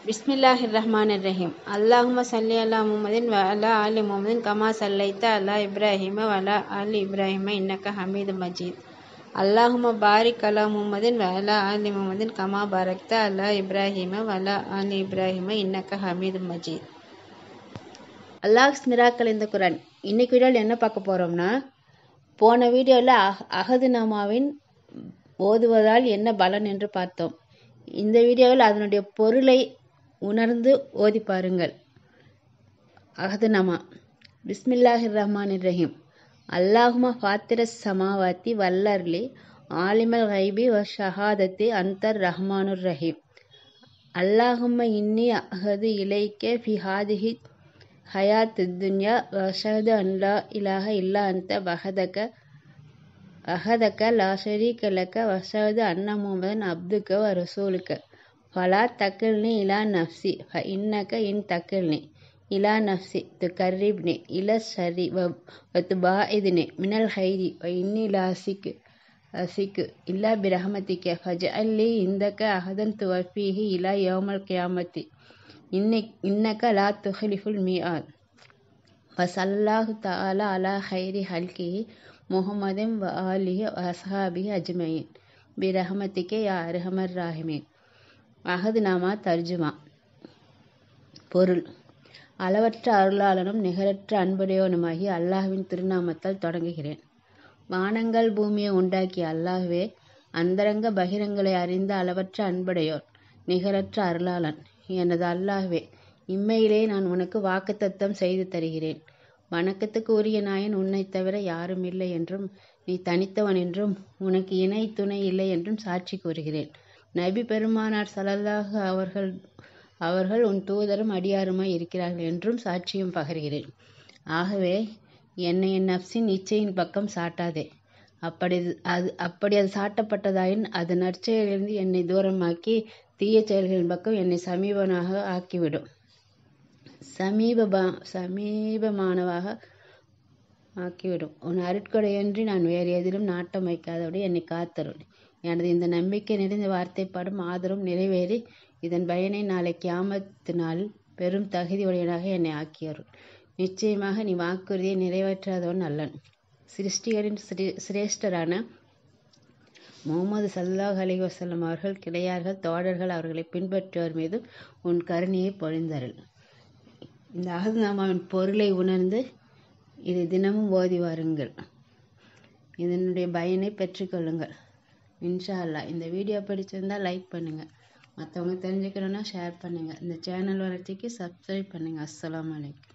பிஸ்மில்லாஹிர் ரஹ்மானிர் ரஹீம் அல்லாஹும சல்லி அலா முஹம்மதின் வ அலா ஆலி முஹம்மதின் கமா சல்லைத்த அலா இப்ராஹிம வ அலா ஆலி இப்ராஹிம இன்னக்க ஹமீது மஜீத் அல்லாஹும பாரிக் அலா முஹம்மதின் வ அலா ஆலி முஹம்மதின் கமா பாரக்த அலா இப்ராஹிம வ அலா ஆலி இப்ராஹிம இன்னக்க ஹமீது மஜீத் அல்லாஹ்ஸ் மிராக்கள் இந்த குரான் இன்னைக்கு வீடியோவில் என்ன பார்க்க போகிறோம்னா போன வீடியோவில் அஹ் அகது நாமாவின் ஓதுவதால் என்ன பலன் என்று பார்த்தோம் இந்த வீடியோவில் அதனுடைய பொருளை உணர்ந்து ஓதி பாருங்கள் அகதுனமா பிஸ்மில்லாஹிர் ரஹ்மானிர் ரஹீம் அல்லாஹும ஃபாத்திர சமாவாத்தி வல்லர்லி ஆலிமல் ஹைபி வ ஷஹாதத்தி அந்தர் ரஹ்மானுர் ரஹீம் அல்லாஹும்ம இன்னி அஹது இலைக்க ஃபி ஹாதிஹி ஹயாத் துன்யா வஷஹது அன்லா இலாஹ இல்லா அந்த வஹதக அஹதக லா ஷரீக லக வஷஹது அன்ன முஹம்மதன் அப்துக வ ரசூலுக ஃபலா தக்கில்னி இலா நஃப்சி ஃப இன்னக இன் தக்கில்னி இலா நஃப்சி துகர்ரிப்னி இல ஷரி வ துபாஇதுனி மினல் ஹைரி வ இன்னி லாசிக்கு அசிக்கு இல்லா பிரஹமதிக்க ஃபஜஅல்லி இந்தக அஹதன் துவஃபீஹி இலா யௌமல் கியாமத்தி இன்னி இன்னக லா துஹ்லிஃபுல் மீஆத் வசல்லாஹு தஆலா அலா ஹைரி ஹல்கிஹி முஹம்மதின் வ ஆலிஹி வ அஸ்ஹாபிஹி அஜ்மஈன் பிரஹமதிக்க யா அர்ஹமர் ராஹிமீன் அகது நாமா தர்ஜுமா பொருள் அளவற்ற அருளாளனும் நிகரற்ற அன்புடையவனுமாகி அல்லாஹ்வின் திருநாமத்தால் தொடங்குகிறேன் வானங்கள் பூமியை உண்டாக்கிய அல்லாஹ்வே அந்தரங்க பகிரங்களை அறிந்த அளவற்ற அன்புடையோர் நிகரற்ற அருளாளன் எனது அல்லாஹ்வே இம்மையிலே நான் உனக்கு வாக்குத்தத்தம் செய்து தருகிறேன் வணக்கத்துக்கு உரிய நாயன் உன்னைத் தவிர யாரும் இல்லை என்றும் நீ தனித்தவன் என்றும் உனக்கு இணை துணை இல்லை என்றும் சாட்சி கூறுகிறேன் நபி பெருமானார் ஸல்லல்லாஹு அவர்கள் அவர்கள் உன் தூதரும் அடியாருமாய் இருக்கிறார்கள் என்றும் சாட்சியும் பகர்கிறேன் ஆகவே என்னை என் நப்சின் இச்சையின் பக்கம் சாட்டாதே அப்படி அது அப்படி அது சாட்டப்பட்டதாயின் அது நற்செயலிலிருந்து என்னை தூரமாக்கி தீய செயல்களின் பக்கம் என்னை சமீபனாக ஆக்கிவிடும் சமீப சமீபமானவாக ஆக்கிவிடும் உன் அருட்கொடையன்றி நான் வேறு எதிலும் நாட்டம் வைக்காதபடி என்னை காத்தருள் எனது இந்த நம்பிக்கை நிறைந்த வார்த்தைப்படும் ஆதரவும் நிறைவேறி இதன் பயனை நாளை கியாமத்து நாளில் பெரும் தகுதி உடையனாக என்னை ஆக்கியருள் நிச்சயமாக நீ வாக்குறுதியை நிறைவேற்றாதவன் அல்லன் சிருஷ்டிகளின் சிரே சிரேஷ்டரான முகமது சல்லாஹ் அலி வசல்லம் அவர்கள் கிடையார்கள் தோழர்கள் அவர்களை பின்பற்றுவோர் மீது உன் கருணையை பொழிந்தருள் இந்த அகதுநாமாவின் பொருளை உணர்ந்து இதை தினமும் ஓதி வாருங்கள் இதனுடைய பயனை பெற்றுக்கொள்ளுங்கள் இன்ஷா அல்லா இந்த வீடியோ பிடிச்சிருந்தால் லைக் பண்ணுங்கள் மற்றவங்க தெரிஞ்சுக்கணுன்னா ஷேர் பண்ணுங்கள் இந்த சேனல் வளர்ச்சிக்கு சப்ஸ்கிரைப் பண்ணுங்கள் அஸ்லாம் வலைக்கம்